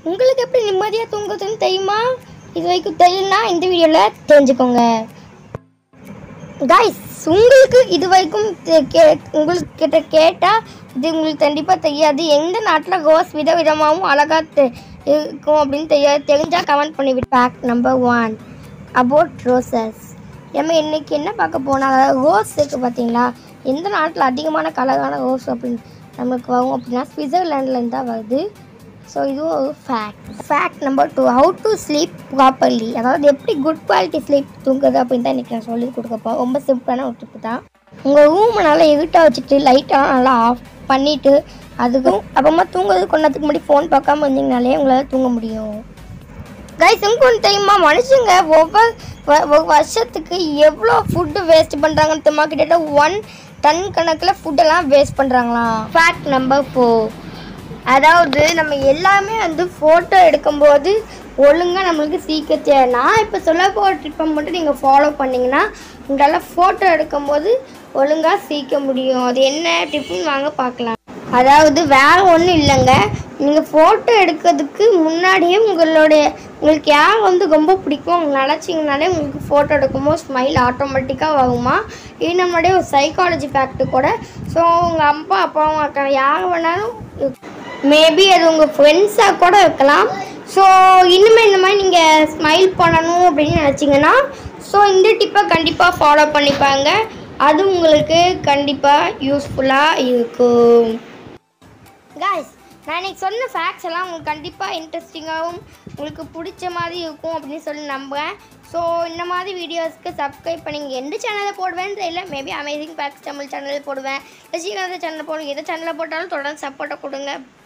உங்களுக்கு எப்படி நிம்மதியாக தூங்குறதுன்னு தெரியுமா இது வரைக்கும் தெரியலனா இந்த வீடியோவில் தெரிஞ்சுக்கோங்க காய்ஸ் உங்களுக்கு இது வரைக்கும் தெ- கே- உங்களுக்கு கிட்ட கேட்டால் இது உங்களுக்கு கண்டிப்பாக தெரியாது எந்த நாட்டில் ரோஸ் விதவிதமாகவும் அழகாக இருக்கும் அப்படின்னு தெரியாது தெரிஞ்சால் கமெண்ட் பண்ணிவிட்டு fact number one about roses நம்ம இன்னைக்கு என்ன பார்க்க போனால் ரோஸ் இருக்குது பார்த்தீங்களா எந்த நாட்டில் அதிகமான கலரான ரோஸ் அப்படின்னு நமக்கு வரும் அப்படின்னா ஸ்விட்சர்லாண்ட்லேருந்து தான் வருது ஸோ இதுவும் ஒரு fact fact number two how to sleep properly அதாவது எப்படி குட் குவாலிட்டி ஸ்லீப் தூங்குறது அப்படின்னு தான் இன்றைக்கி நான் சொல்லி கொடுக்க போகிறேன் ரொம்ப சிம்பிளான ஒரு டிப்பு தான் உங்கள் ரூமை நல்லா இருட்டாக வச்சுட்டு லைட்டாக நல்லா ஆஃப் பண்ணிவிட்டு அதுக்கும் அப்புறமா தூங்குறது கொண்டதுக்கு முன்னாடி ஃபோன் பார்க்காம இருந்தீங்கனாலே உங்களால் தூங்க முடியும் கைஸ் உங்களுக்கு ஒன்று தெரியுமா மனுஷங்க ஒவ்வொரு வ- ஒரு வருஷத்துக்கு எவ்வளோ ஃபுட்டு வேஸ்ட் பண்ணுறாங்கன்னு தெரியுமா கிட்டத்தட்ட ஒன் டன் கணக்கில் ஃபுட்டெல்லாம் வேஸ்ட் பண்ணுறாங்களாம் ஃபேக்ட் நம்பர் ஃபோர் அதாவது நம்ம எல்லாமே வந்து ஃபோட்டோ எடுக்கும்போது ஒழுங்காக நம்மளுக்கு சீக்கிரத்தை நான் இப்போ சொல்ல போகிற ட்ரிப்பை மட்டும் நீங்கள் ஃபாலோ பண்ணிங்கன்னா உங்களால் ஃபோட்டோ எடுக்கும்போது ஒழுங்காக சீக்க முடியும் அது என்ன டிப்புன்னு வாங்க பார்க்கலாம் அதாவது வேற ஒன்றும் இல்லைங்க நீங்கள் ஃபோட்டோ எடுக்கிறதுக்கு முன்னாடியே உங்களுடைய உங்களுக்கு யார் வந்து ரொம்ப பிடிக்கும் அவங்க நினச்சிங்கனாலே உங்களுக்கு ஃபோட்டோ எடுக்கும்போது ஸ்மைல் ஆட்டோமேட்டிக்காக வருமா இது நம்மளுடைய ஒரு சைக்காலஜி ஃபேக்ட்டு கூட ஸோ உங்கள் அப்பா அப்பாவும் அக்கா யார் வேணாலும் மேபி அது உங்கள் ஃப்ரெண்ட்ஸாக கூட இருக்கலாம் ஸோ இனிமேல் இந்த மாதிரி நீங்கள் ஸ்மைல் பண்ணணும் அப்படின்னு நினச்சிங்கன்னா ஸோ இந்த டிப்பை கண்டிப்பாக ஃபாலோ பண்ணிப்பாங்க அது உங்களுக்கு கண்டிப்பாக யூஸ்ஃபுல்லாக இருக்கும் காய்ஸ் நான் இன்னைக்கு சொன்ன ஃபேக்ட்ஸ் எல்லாம் உங்களுக்கு கண்டிப்பாக இன்ட்ரெஸ்டிங்காகவும் உங்களுக்கு பிடிச்ச மாதிரி இருக்கும் அப்படின்னு சொல்லி நம்புகிறேன் ஸோ இந்த மாதிரி வீடியோஸ்க்கு சப்ஸ்கிரைப் பண்ணிங்க எந்த சேனலில் போடுவேன்னு தெரியல மேபி அமேசிங் ஃபேக்ட்ஸ் தமிழ் சேனலில் போடுவேன் ரசிகராத சேனலில் போடுவேன் எந்த சேனலில் போட்டாலும் தொடர்ந்து சப்போர்ட்டை கொடுங்க